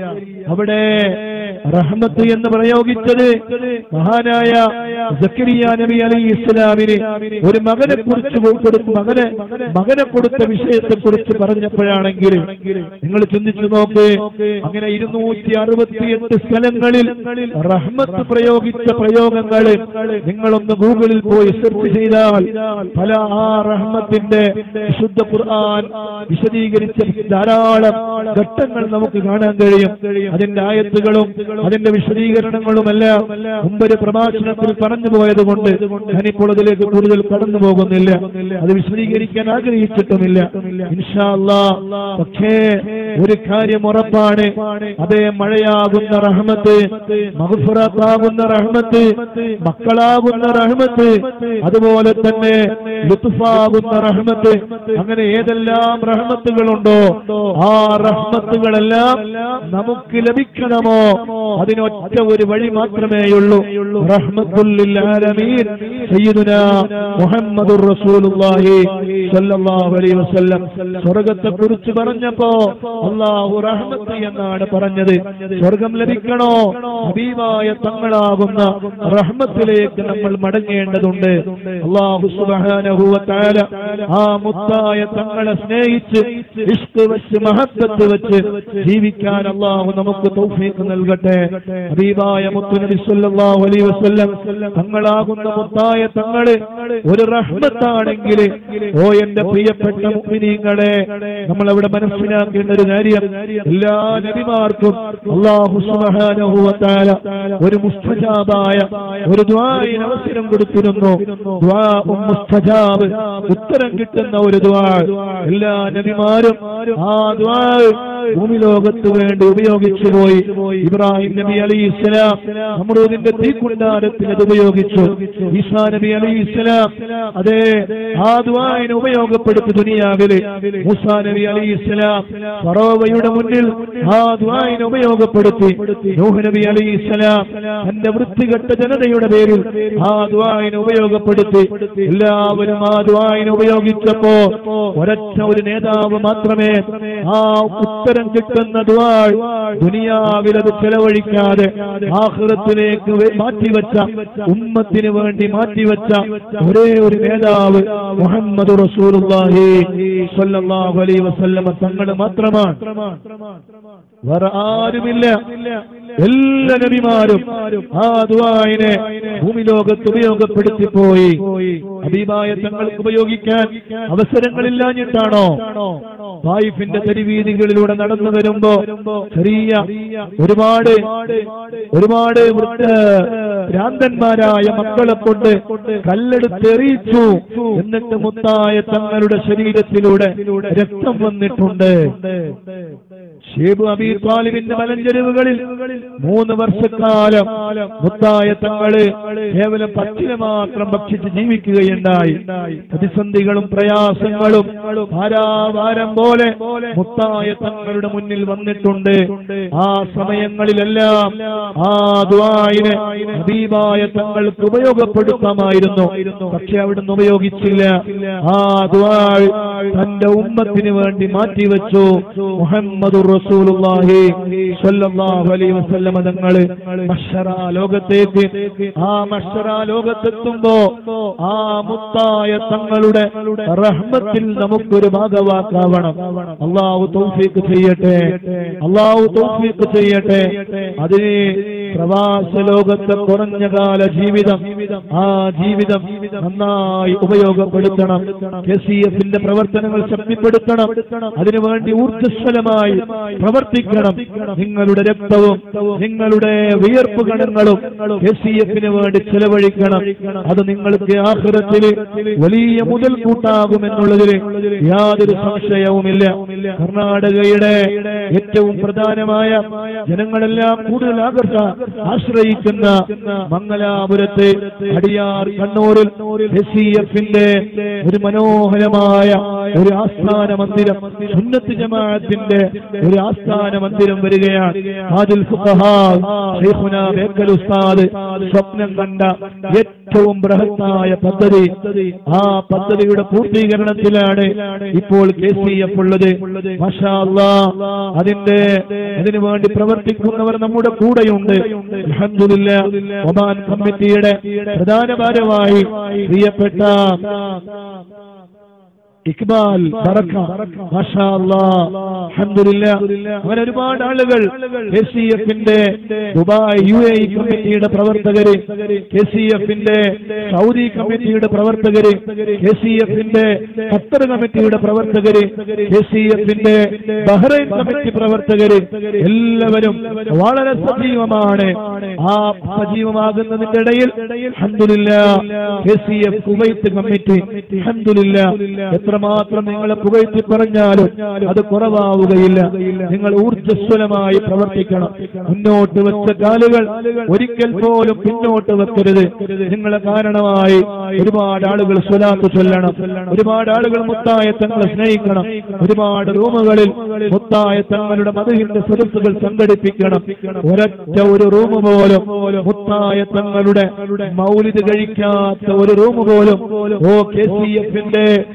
അവിടെ റഹ്മത്ത് എന്ന് പ്രയോഗിച്ചത് മഹാനായ സക്കരിയ നബി അലി ഇസ്ലാമിന് ഒരു മകനെ കുറിച്ച് കൊടുത്തു മകനെ മകനെ കൊടുത്ത വിഷയത്തെ കുറിച്ച് പറഞ്ഞപ്പോഴാണെങ്കിൽ നിങ്ങൾ ചിന്തിച്ചു നോക്ക് അങ്ങനെ ഇരുന്നൂറ്റി അറുപത്തിയെട്ട് സ്ഥലങ്ങളിൽ റഹ്മത്ത് പ്രയോഗിച്ച പ്രയോഗങ്ങൾ നിങ്ങളൊന്ന് ഗൂഗിളിൽ പോയി സെർച്ച് ചെയ്താൽ പല ആ റഹ്മത്തിന്റെ വിശുദ്ധ ഖുർആൻ വിശദീകരിച്ച ധാരാളം ഘട്ടങ്ങൾ നമുക്ക് കാണാൻ കഴിയും അതിന്റെ ആയത്തുകളും അതിന്റെ വിശദീകരണങ്ങളുമെല്ലാം മുമ്പൊരു പ്രഭാഷണത്തിൽ പറഞ്ഞു പോയത് കൊണ്ട് ഞാനിപ്പോൾ അതിലേക്ക് കൂടുതൽ കടന്നു പോകുന്നില്ല അത് വിശദീകരിക്കാൻ ആഗ്രഹിച്ചിട്ടുമില്ല ഇൻഷാ അല്ലാ പക്ഷേ ഒരു കാര്യം ഉറപ്പാണ് അതേ മഴയാകുന്ന റഹ്മത്ത് മഹഫുറാത്താകുന്ന റഹ്മത്ത് മക്കളാകുന്ന റഹ്മത്ത് അതുപോലെ തന്നെ ലുത്തുഫാകുന്ന റഹ്മത്ത് അങ്ങനെ ഏതെല്ലാം റഹ്മത്തുകളുണ്ടോ ആ റഹ്മത്തുകളെല്ലാം നമുക്ക് ലഭിക്കണമോ അതിനൊറ്റ ഒരു വഴി മാത്രമേയുള്ളൂ റഹ്മത്തുല്ലിൽ ആലമീൻ സയ്യിദുനാ മുഹമ്മദുർ റസൂലുള്ളാഹി സ്വല്ലല്ലാഹു അലൈഹി വസല്ലം സ്വർഗത്തെ കുറിച്ച് പറഞ്ഞപ്പോ അള്ളാഹു റഹ്മത്ത് എന്നാണ് പറഞ്ഞത് സ്വർഗം ലഭിക്കണോ ഹബീബായ തങ്ങളാകുന്ന റഹ്മത്തിലേക്ക് നമ്മൾ മടങ്ങേണ്ടതുണ്ട് അള്ളാഹു സുബ്ഹാനഹു വ തആല ആ മുത്തായ തങ്ങളെ സ്നേഹിച്ച് ഇഷ്ക് വെച്ച് മഹബത്ത് വെച്ച് ജീവിക്കാൻ അള്ളാഹു നമുക്ക് തൗഫീഖ് നൽകട്ടെ ഹബീബായ മുത്തുനബി സല്ലല്ലാഹു അലൈഹി വസല്ലം തങ്ങളാകുന്ന മുത്തായ തങ്ങള് ഒരു റഹ്മത്താണെങ്കിൽ ഓ എന്റെ പ്രിയപ്പെട്ട മുഅ്മിനീങ്ങളെ നമ്മൾ അവിടെ മനസ്സിലാക്കേണ്ട ഒരു കാര്യം എല്ലാ നബിമാർക്കും അല്ലാഹു സുബ്ഹാനഹു വ തആല ഒരു മുസ്തജാബായ ഒരു ദുആയിന് അവസരം കൊടുത്തിരുന്നു ദുആഉം മുസ്തജാബ് ഉത്തരം കിട്ടുന്ന ഒരു ദുആ എല്ലാ നബിമാരും ആ ദുആ ഭൂമി ലോകത്ത് വേണ്ടി ഉപയോഗിച്ചു പോയി ഇബ്രാഹിം നബി അലൈഹി ഇസ്ലാം അമറൂദിന്റെ തീക്കുണ്ടാരത്തിന് അത് ഉപയോഗിച്ചു ഈസാ നബി അലൈഹി ഇസ്ലാം അതെ ആ ദുആയിനെ ഉപയോഗപ്പെടുത്തി ദുനിയാവില് മൂസാ നബി അലൈഹി ഇസ്ലാം ഫറോവയുടെ മുന്നിൽ ആ ദുആയിനെ ഉപയോഗപ്പെടുത്തി നൂഹ് നബി അലൈഹി ഇസ്ലാം തന്റെ വൃത്തികെട്ട ജനതയുടെ പേരിൽ ആ ദുആയിനെ ഉപയോഗപ്പെടുത്തി എല്ലാവരും ആ ദുആയിനെ ഉപയോഗിച്ചപ്പോ ഒരൊറ്റ ഒരു നേതാവ് മാത്രമേ ആ ഉത്തരം കിട്ടുന്ന ദുആ ദുനിയാവിൽ അത് ചെലവഴിക്കാതെ ആഹ്റത്തിലേക്ക് വെ- മാറ്റിവെച്ച ഉമ്മത്തിന് വേണ്ടി മാറ്റിവെച്ച ഒരേ ഒരു നേതാവ് മുഹമ്മദ് റസൂലുള്ളാഹി സ്വല്ലല്ലാഹു അലൈഹി വസല്ലമ തങ്ങൾ മാത്രമാണ് വേറെ ആരുമില്ല എല്ലാ നബിമാരും ആ ദുആയിനെ ഭൂമി ലോകത്ത് ഉപയോഗപ്പെടുത്തി പോയി ഹബീബായ തങ്ങൾക്ക് ഉപയോഗിക്കാൻ അവസരങ്ങളില്ലാഞ്ഞിട്ടാണോ തായിഫിന്റെ തെരുവീതികളിലൂടെ നടന്നു വരുമ്പോ ചെറിയ ഒരുപാട് ഒരുപാട് വൃദ്ധ ഭ്രാന്തന്മാരായ മക്കളെ കൊണ്ട് കല്ലെടുത്തെറിയിച്ചു എന്നിട്ട് മുത്തായ തങ്ങളുടെ ശരീരത്തിലൂടെ രക്തം വന്നിട്ടുണ്ട് ഷേബ് അബി താലിബിന്റെ മലഞ്ചെരുവുകളിൽ മൂന്ന് വർഷക്കാലം മുത്തായ തങ്ങള് കേവലം പച്ചില മാത്രം ഭക്ഷിച്ച് ജീവിക്കുകയുണ്ടായി പ്രതിസന്ധികളും പ്രയാസങ്ങളും ഭാരാഭാരം പോലെ മുത്തായ തങ്ങളുടെ മുന്നിൽ വന്നിട്ടുണ്ട് ആ സമയങ്ങളിലെല്ലാം ആ ദ്വായിനെ ഹബീബായ തങ്ങൾക്ക് ഉപയോഗപ്പെടുത്താമായിരുന്നു പക്ഷെ അവിടുന്ന് ഉപയോഗിച്ചില്ല ആ ദ്വാൾ തന്റെ ഉമ്മത്തിന് വേണ്ടി മാറ്റിവെച്ചു മുഹമ്മദ് റസൂലുള്ളാഹി സ്വല്ലല്ലാഹു അലൈഹി വസല്ലമ തങ്ങള് മഷറ ലോകത്തേക്ക് ആ മഷറ ലോകത്തെത്തുമ്പോ ആ മുത്തായ തങ്ങളുടെ റഹ്മത്തിൽ നമുക്കൊരു ഭാഗവാക്കാവണം അള്ളാഹു തൗഫീഖ് ചെയ്യട്ടെ അള്ളാഹു തൗഫീഖ് ചെയ്യട്ടെ അതിന് പ്രവാസ ലോകത്തെ കുറഞ്ഞ കാല ജീവിതം ആ ജീവിതം നന്നായി ഉപയോഗപ്പെടുത്തണം കെ സി എഫിന്റെ പ്രവർത്തനങ്ങൾ ശക്തിപ്പെടുത്തണം അതിനുവേണ്ടി ഊർജ്ജസ്വലമായി പ്രവർത്തിക്കണം നിങ്ങളുടെ രക്തവും നിങ്ങളുടെ വിയർപ്പ് കണങ്ങളും കെ സി എഫിന് വേണ്ടി ചെലവഴിക്കണം അത് നിങ്ങൾക്ക് ആഹ്റത്തിൽ വലിയ മുതൽക്കൂട്ടാകുമെന്നുള്ളതിൽ യാതൊരു സംശയവുമില്ല കർണാടകയുടെ ഏറ്റവും പ്രധാനമായ ജനങ്ങളെല്ലാം കൂടുതൽ ആകർഷ ആശ്രയിക്കുന്ന മംഗലാപുരത്തെ അടിയാർ കണ്ണൂരിൽ എസ് സി എഫിന്റെ ഒരു മനോഹരമായ ഒരു ആസ്ഥാന മന്ദിരം സുന്നത്ത് ജമാഅത്തിന്റെ ഒരു ആസ്ഥാന മന്ദിരം വരികയാണ് ഹാജുൽ ഫുഖഹാ ശൈഖുന ബേക്കൽ ഉസ്താദ് സ്വപ്നം കണ്ട ഏറ്റവും ബൃഹത്തായ പദ്ധതി ആ പദ്ധതിയുടെ പൂർത്തീകരണത്തിലാണ് ഇപ്പോൾ കെ സി എഫ് ഉള്ളത് മാഷാ അല്ലാ. അതിന്റെ അതിനു വേണ്ടി പ്രവർത്തിക്കുന്നവർ നമ്മുടെ കൂടെയുണ്ട് അൽഹംദുലില്ലാ ഒമാൻ കമ്മിറ്റിയുടെ പ്രധാന ഭാരമായി പ്രിയപ്പെട്ട ഇക്ബാൽ ബറക്ക മാഷാ അല്ലാ അൽഹംദുലില്ലാ അങ്ങനെ ഒരുപാട് ആളുകൾ കെ സി എഫിന്റെ ദുബായ് യു എ ഇ കമ്മിറ്റിയുടെ പ്രവർത്തകര് കെ സി എഫിന്റെ സൗദി കമ്മിറ്റിയുടെ പ്രവർത്തകര് കെ സി എഫിന്റെ ഖത്തർ കമ്മിറ്റിയുടെ പ്രവർത്തകര് കെ സി എഫിന്റെ ബഹ്റൈൻ കമ്മിറ്റി പ്രവർത്തകര് എല്ലാവരും വളരെ സജീവമാണ് ആ സജീവമാകുന്നതിന്റെ ഇടയിൽ അൽഹംദുലില്ലാ K C F Kuwait committee അൽഹംദുലില്ലാ എത്രമാത്രം നിങ്ങളെ പുകഴ്ത്തി പറഞ്ഞാലും അത് കുറവാവുകയില്ല നിങ്ങൾ ഊർജ്ജസ്വലമായി പ്രവർത്തിക്കണം മുന്നോട്ട് വെച്ച കാലുകൾ ഒരിക്കൽ പോലും പിന്നോട്ട് വെക്കരുത് നിങ്ങളെ കാരണമായി ഒരുപാട് ആളുകൾ സ്വലാത്ത് ചൊല്ലണം ഒരുപാട് ആളുകൾ മുത്തായ തങ്ങളെ സ്നേഹിക്കണം ഒരുപാട് റൂമുകളിൽ മുത്തായ തങ്ങളുടെ മതഹിന്റെ സദസ്സുകൾ സംഘടിപ്പിക്കണം ഒരൊറ്റ ഒരു റൂം പോലും മുത്തായ തങ്ങളുടെ മൗലിത് കഴിക്കാത്ത ഒരു റൂം പോലും ഓ കെ സി എഫിന്റെ കർമ്മ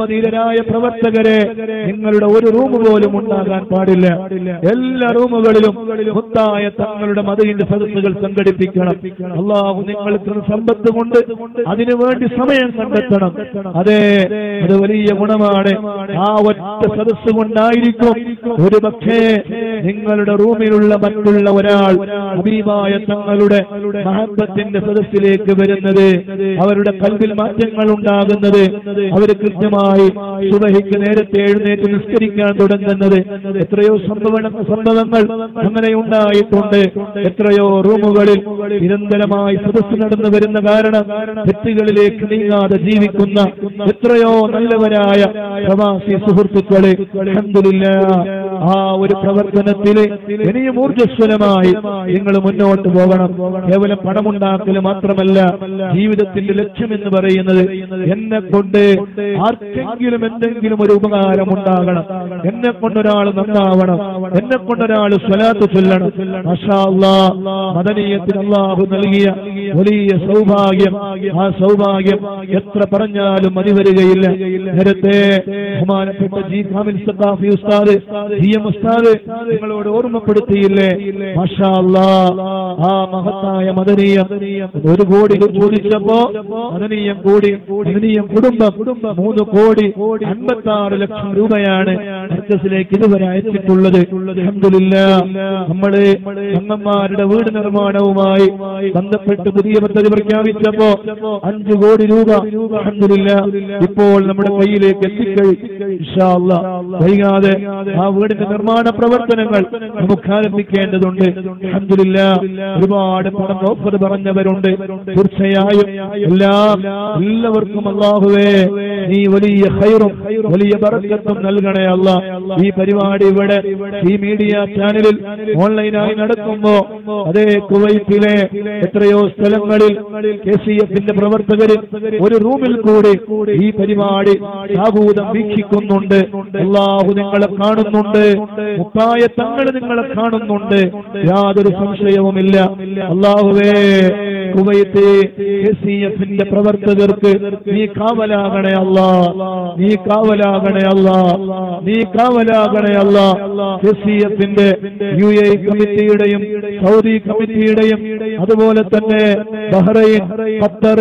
ധർമ്മധീരരായ പ്രവർത്തകരെ നിങ്ങളുടെ ഒരു റൂം പോലും ഉണ്ടാകാൻ പാടില്ല എല്ലാ റൂമുകളിലും മുത്തായ തങ്ങളുടെ മതിലിന്റെ സദസ്സുകൾ സംഘടിപ്പിക്കണം അള്ളാഹു നിങ്ങൾക്ക് സമ്പത്ത് കൊണ്ട് അതിനു വേണ്ടി സമയം കണ്ടെത്തണം അതെ അത് വലിയ ഗുണമാണ് ആ ഒറ്റ സദസ്സ് കൊണ്ടായിരിക്കും ഒരു പക്ഷേ നിങ്ങളുടെ റൂമിലുള്ള മറ്റുള്ള ഒരാൾ ഹബീബായ തങ്ങളുടെ മഹബത്തിന്റെ സദസ്സിലേക്ക് വരുന്നത് അവരുടെ കൽവിൽ മാറ്റങ്ങൾ ഉണ്ടാകുന്നത് അവര് കൃത്യമായി സുബഹിക്ക് നേരത്തെ എഴുന്നേറ്റ് നിസ്കരിക്കാൻ തുടങ്ങുന്നത് എത്രയോ സംഭവ സംഭവങ്ങൾ അങ്ങനെ ഉണ്ടായിട്ടുണ്ട് എത്രയോ റൂമുകളിൽ നിരന്തരമായി സദസ്സ് നടന്നു വരുന്ന കാരണം തെറ്റുകളിലേക്ക് നീങ്ങാതെ ജീവിക്കുന്ന എത്രയോ നല്ലവരായ പ്രവാസി സുഹൃത്തുക്കളെ അൽഹംദുലില്ലാ ആ ഒരു പ്രവർത്തനത്തില് ഇനിയും ഊർജ്ജസ്വലമായി നിങ്ങൾ മുന്നോട്ട് പോകണം കേവലം പണമുണ്ടാക്കൽ മാത്രമല്ല ജീവിതത്തിന്റെ ലക്ഷ്യം എന്ന് പറയുന്നത് എന്നെ കൊണ്ട് ആർക്കെങ്കിലും എന്തെങ്കിലും ഒരു ഉപകാരം ഉണ്ടാകണം എന്നെ കൊണ്ടൊരാൾ നന്നാവണം എന്നെ കൊണ്ടൊരാൾ സ്വലാത്ത് ചൊല്ലണം മാഷാ അല്ലാ, മദനീയത്തിന് അള്ളാഹു നൽകിയ വലിയ സൗഭാഗ്യം ആ സൗഭാഗ്യം എത്ര പറഞ്ഞാലും മതി വരികയില്ല നേരത്തെ ബഹുമാനപ്പെട്ട ജി കാമിൽ സത്താഫി ഉസ്താദ് ജി എം ഉസ്താദ് നിങ്ങളോട് ഓർമ്മപ്പെടുത്തിയില്ലേ മാഷാ അല്ലാ, ആ മഹത്തായ മദനീയം ഒരു കോടി ചോദിച്ചപ്പോ മദനീയം കൂടി മദനീയം കുടുംബം മൂന്ന് കോടി അൻപത്തി ആറ് ലക്ഷം രൂപയാണ് മർക്കസിലേക്ക് ഇതുവരെ അയച്ചിട്ടുള്ളത് അൽഹംദുലില്ലാ നമ്മള് അംഗന്മാരുടെ വീട് നിർമ്മാണവുമായി ബന്ധപ്പെട്ട് പുതിയ പദ്ധതി പ്രഖ്യാപിച്ചപ്പോ അഞ്ചു കോടി രൂപ അൽഹംദുലില്ലാ ഇപ്പോൾ നമ്മുടെ കയ്യിലേക്ക് എത്തിക്കഴിഞ്ഞു ഇൻഷാ അല്ലാ. വൈകാതെ ആ വീടിന്റെ നിർമ്മാണ പ്രവർത്തനങ്ങൾ നമുക്ക് ആരംഭിക്കേണ്ടതുണ്ട് അൽഹംദുലില്ലാ ഒരുപാട് പണം ഓഫർ പറഞ്ഞവരുണ്ട് തീർച്ചയായും എല്ലാം എല്ലാവർക്കും അള്ളാഹുവേ നീ വലിയ ഹൈറും വലിയ ബറക്കത്തും നൽകണേ അല്ല ഈ പരിപാടി ഇവിടെ ഈ മീഡിയ ചാനലിൽ ഓൺലൈനായി നടക്കുമ്പോ അതേ കുവൈറ്റിലെ എത്രയോ സ്ഥലങ്ങളിൽ കെ സി എഫിന്റെ പ്രവർത്തകര് ഒരു റൂമിൽ കൂടി ഈ പരിപാടി സാഭൂതം വീക്ഷിക്കുന്നുണ്ട് അള്ളാഹു നിങ്ങളെ കാണുന്നുണ്ട് മുപ്പായ തങ്ങൾ നിങ്ങളെ കാണുന്നുണ്ട് യാതൊരു സംശയവുമില്ല അള്ളാഹുവേ കുവൈത്ത് കെ സി എഫിന്റെ പ്രവർത്തകർക്ക് നീ കാവലാകണേ അല്ല നീ കാവലാകണേ അല്ല നീ കാവലാകണേ അല്ല കെ സി എഫിന്റെ യു എ കമ്മിറ്റിയുടെയും സൗദി കമ്മിറ്റിയുടെയും അതുപോലെ തന്നെ ബഹ്റൈൻ ഖത്തർ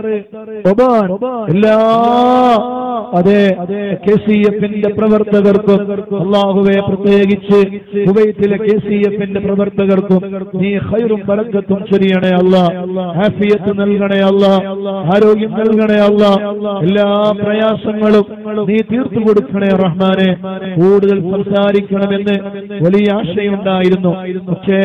ഒമാൻ എല്ലാ അതെ കെ സി എഫിന്റെ പ്രവർത്തകർക്കും അള്ളാഹുവെ പ്രത്യേകിച്ച് കുവൈത്തിലെ കെ സി എഫിന്റെ പ്രവർത്തകർക്കും നീ ഹൈറും ബറക്കത്തും ശരിയണേ അല്ല ഹാഫിയത്ത് നൽകണേ അല്ല ആരോഗ്യം നൽകണേ അല്ല എല്ലാ പ്രയാസങ്ങളും നീ തീർത്തു കൊടുക്കണേ റഹ്മാനെ കൂടുതൽ സംസാരിക്കണമെന്ന് വലിയ ആശയുണ്ടായിരുന്നു പക്ഷേ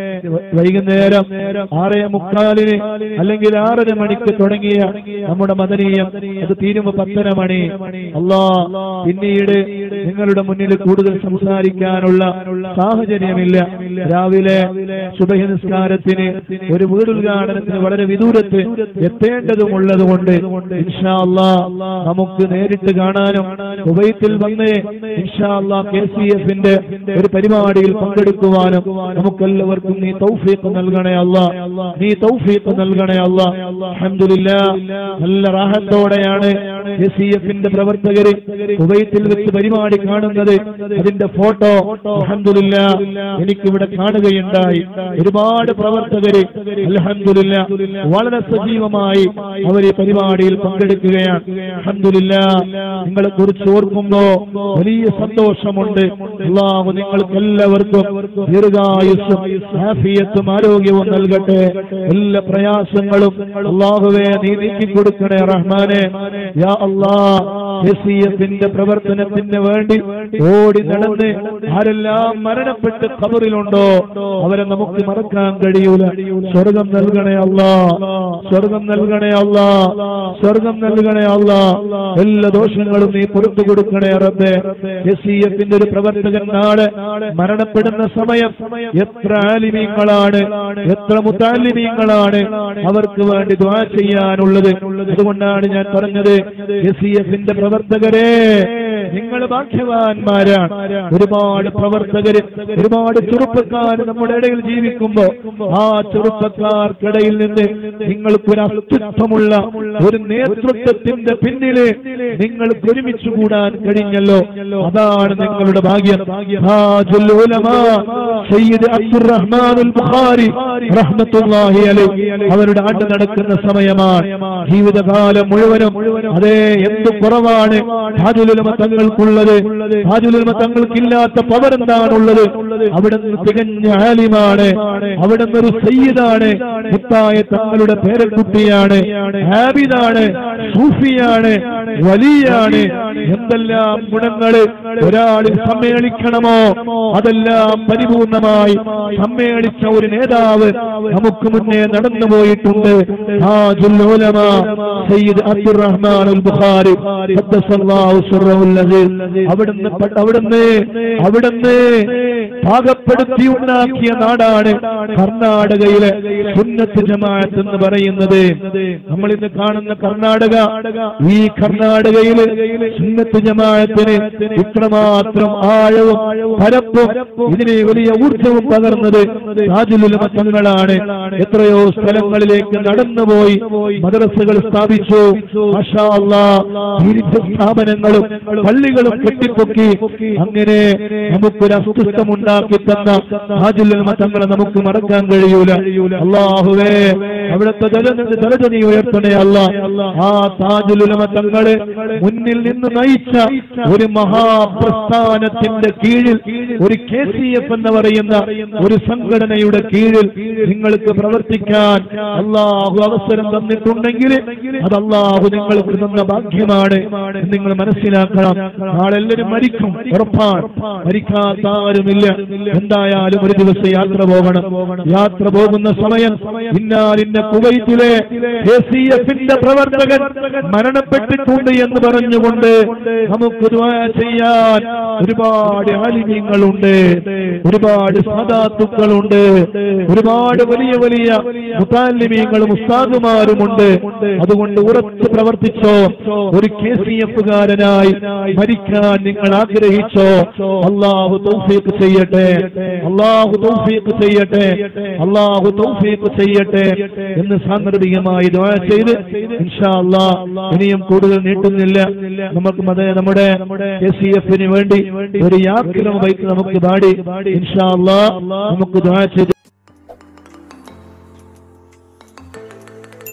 വൈകുന്നേരം ആറേ മുക്കാലിന് അല്ലെങ്കിൽ ആറര മണിക്ക് തുടങ്ങിയ നമ്മുടെ മദനീയം അത് തീരുമ്പോ പത്തര മണി അല്ലാ പിന്നീട് നിങ്ങളുടെ മുന്നിൽ കൂടുതൽ സംസാരിക്കാനുള്ള സാഹചര്യമില്ല രാവിലെ ശുഭഹ നിസ്കാരത്തിന് ഒരു വീടുദ്ഘാടനത്തിന് വളരെ വിദൂരത്ത് എത്തേണ്ടതുമുള്ളത് കൊണ്ട് ഇൻഷാ അല്ലാ നമുക്ക് നേരിട്ട് കാണാനും കുവൈത്തിൽ വന്ന് ഇൻഷാ അല്ലാ കെ സി എഫിന്റെ ഒരു പരിപാടിയിൽ പങ്കെടുക്കുവാനും നമുക്കെല്ലാവർക്കും നീ തൗഫീഖ് നൽകണേ അല്ല നീ തൗഫീഖ് നൽകണേ അല്ല അൽഹംദുലില്ലാ നല്ല റാഹത്തോടെയാണ് കെ സി എഫിന്റെ പ്രവർത്തകര് കുവൈത്തിൽ വെച്ച് പരിപാടി കാണുന്നത് അതിന്റെ ഫോട്ടോ അൽഹംദുലില്ലാ എനിക്കിവിടെ കാണുകയുണ്ടായി ഒരുപാട് പ്രവർത്തകര് അൽഹംദുലില്ലാ വളരെ സജീവമായി അവർ ഈ പരിപാടിയിൽ പങ്കെടുക്കുകയാണ് അൽഹംദുലില്ലാ നിങ്ങളെ കുറിച്ച് ഓർക്കുമ്പോ വലിയ സന്തോഷമുണ്ട് അള്ളാഹു നിങ്ങൾക്ക് എല്ലാവർക്കും ദീർഘായുസ്സും ആഫിയത്തും ആരോഗ്യവും നൽകട്ടെ എല്ലാ പ്രയാസങ്ങളും അള്ളാഹുവെ നീ നീക്കി കൊടുക്കണേ റഹ്മാനെ യാ അള്ളാ എസിയത്തിന്റെ പ്രവർത്തനത്തിന് വേണ്ടി ഓടി നടന്ന് ആരെല്ലാം മരണപ്പെട്ട് ഖബറിലുണ്ടോ അവരെ നമുക്ക് മറക്കാൻ കഴിയൂല സ്വർഗം നൽകണേ അല്ലാ സ്വർഗം നൽകണേ അല്ലാ സ്വർഗം നൽകണേ അല്ലാ എല്ലാ ദോഷങ്ങളും നീ പുറത്തു കൊടുക്കണേ റബ്ബേ എസിയത്തിന്റെ ഒരു പ്രവർത്തകൻ നാളെ മരണപ്പെടുന്ന സമയം എത്ര ആലിമീങ്ങളാണ് എത്ര മുത്താലിമീങ്ങളാണ് അവർക്ക് വേണ്ടി ദ്വാ ചെയ്യാനുള്ളത് അതുകൊണ്ടാണ് ഞാൻ പറഞ്ഞത് എസ് സി എഫിന്റെ പ്രവർത്തകരെ നിങ്ങൾ ഭാഗ്യവാന്മാരാണ് ഒരുപാട് പ്രവർത്തകര് ഒരുപാട് ചെറുപ്പക്കാർ നമ്മുടെ ഇടയിൽ ജീവിക്കുമ്പോ ആ ചെറുപ്പക്കാർക്കിടയിൽ നിന്ന് നിങ്ങൾക്കൊരു അസ്തിത്വമുള്ള ഒരു നേതൃത്വത്തിന്റെ പിന്നില് നിങ്ങൾക്ക് ഒരുമിച്ച് കൂടാൻ കഴിഞ്ഞല്ലോ അതാണ് നിങ്ങളുടെ ഭാഗ്യം താജുൽ ഉലമാ സയ്യിദ് അബ്ദുറഹ്മാനുൽ ബുഖാരി റഹ്മത്തുള്ളാഹി അലൈഹി അവരുടെ ആണ്ട് നടക്കുന്ന സമയമാണ് ജീവിതകാലം മുഴുവനും അതേ എന്ത് കുറവാണ് താജുലുലമ തങ്ങൾക്കുള്ളത് താജുലുലമ തങ്ങൾക്കില്ലാത്ത പവർ എന്താണുള്ളത് അവിടെ നിന്ന് തികഞ്ഞ ആലിമാണ് അവിടെ നിന്ന് ഒരു സയ്യിദാണ് മുത്തായ തങ്ങളുടെ പേരക്കുട്ടിയാണ് ഹാബിദാണ് സൂഫിയാണ് വലിയാണ് എന്തെല്ലാം ഗുണങ്ങള് ഒരാളിൽ സമ്മേളിക്കണമോ അതെല്ലാം പരിപൂർണമായി സമ്മേളിച്ച ഒരു നേതാവ് നമുക്ക് മുന്നേ നടന്നു പോയിട്ടുണ്ട് താജുൽ ഉലമ സയ്യിദ് അബ്ദുറഹ്മാൻ അൽ ബുഖാരി ഖദ്ദസല്ലാഹു സിർറഹുൽ അസീസ് അവിടുന്ന് പ- അവിടുന്ന് അവിടുന്ന് പാകപ്പെടുത്തി ഉണ്ടാക്കിയ നാടാണ് കർണാടകയിലെ സുന്നത്ത് ജമാഅത്ത് എന്ന് പറയുന്നത് നമ്മൾ ഇന്ന് കാണുന്ന കർണാടക ഈ കർണാടകയില് സുന്നത്ത് ജമാഅത്തിന് ഇത്രമാത്രം ആഴവും പരപ്പും ഇതിന് വലിയ ഊർജവും പകർന്നത് താജുലുലമ തങ്ങളാണ് എത്രയോ സ്ഥലങ്ങളിലേക്ക് നടന്നുപോയി മദ്രസകൾ സ്ഥാപിച്ചു മാഷാ അല്ലാ, വിരുദ്ധ സ്ഥാപനങ്ങളും പള്ളികളും കെട്ടിപ്പൊക്കി അങ്ങനെ നമുക്കൊരു അസ്തിത്വം ഉണ്ടാക്കി തന്ന താജുലുലമ തങ്ങളെ നമുക്ക് മറക്കാൻ കഴിയൂല അള്ളാഹുവേ അവിടുത്തെ തലജ നീ ഉയർത്തണേ അല്ല ആ താജുലുലമ തങ്ങള് മുന്നിൽ നിന്ന് നയിച്ച ഒരു മഹാപ്രസ്ഥാനത്തിന്റെ കീഴിൽ ഒരു കെ സി എഫ് എന്ന് പറയുന്ന ഒരു സംഘടനയുടെ കീഴിൽ നിങ്ങൾക്ക് പ്രവർത്തിക്കാൻ അള്ളാഹു അവസരം തന്നിട്ടുണ്ടെങ്കിൽ അത് അള്ളാഹു നിങ്ങൾക്ക് തന്ന ഭാഗ്യമാണ് എന്ന് നിങ്ങൾ മനസ്സിലാക്കണം നാളെ എല്ലാവരും മരിക്കും ഉറപ്പാണ് മരിക്കാത്ത ആരുമില്ല എന്തായാലും ഒരു ദിവസം യാത്ര പോകണം യാത്ര പോകുന്ന സമയം ഇന്നാലിന്ന കുവൈറ്റിലെ കെ സി എഫിന്റെ പ്രവർത്തകൻ മരണപ്പെട്ടിട്ടുണ്ട് എന്ന് പറഞ്ഞുകൊണ്ട് നമുക്ക് ദുആ ചെയ്യാൻ ഒരുപാട് ആലിമ്യങ്ങളുണ്ട് ഒരുപാട് സാധാത്തുക്കളുണ്ട് ഒരുപാട് വലിയ വലിയ മുത്താലിമീങ്ങളും ഉസ്താദുമാരുമുണ്ട് അതുകൊണ്ട് ഉറച്ചു പ്രവർത്തിച്ചോ ഒരു കെ സി എഫുകാരനായി മരിക്കാൻ നിങ്ങൾ ആഗ്രഹിച്ചോ അള്ളാഹു തൗഫീഖ് ചെയ്യട്ടെ അള്ളാഹു തൗഫീഖ് ചെയ്യട്ടെ അള്ളാഹു തൗഫീഖ് ചെയ്യട്ടെ എന്ന് സാന്ദർഭികമായി ദുആ ചെയ്ത് ഇൻഷാ അല്ലാ ഇനിയും കൂടുതൽ നീട്ടുന്നില്ല നമുക്ക് മത നമ്മുടെ കെ സി എഫിന് വേണ്ടി ഒരു യാത്ര ബൈക്ക് നമുക്ക് പാടി ഇൻഷാ അല്ലാ നമുക്ക് ദുആ ചെയ്ത്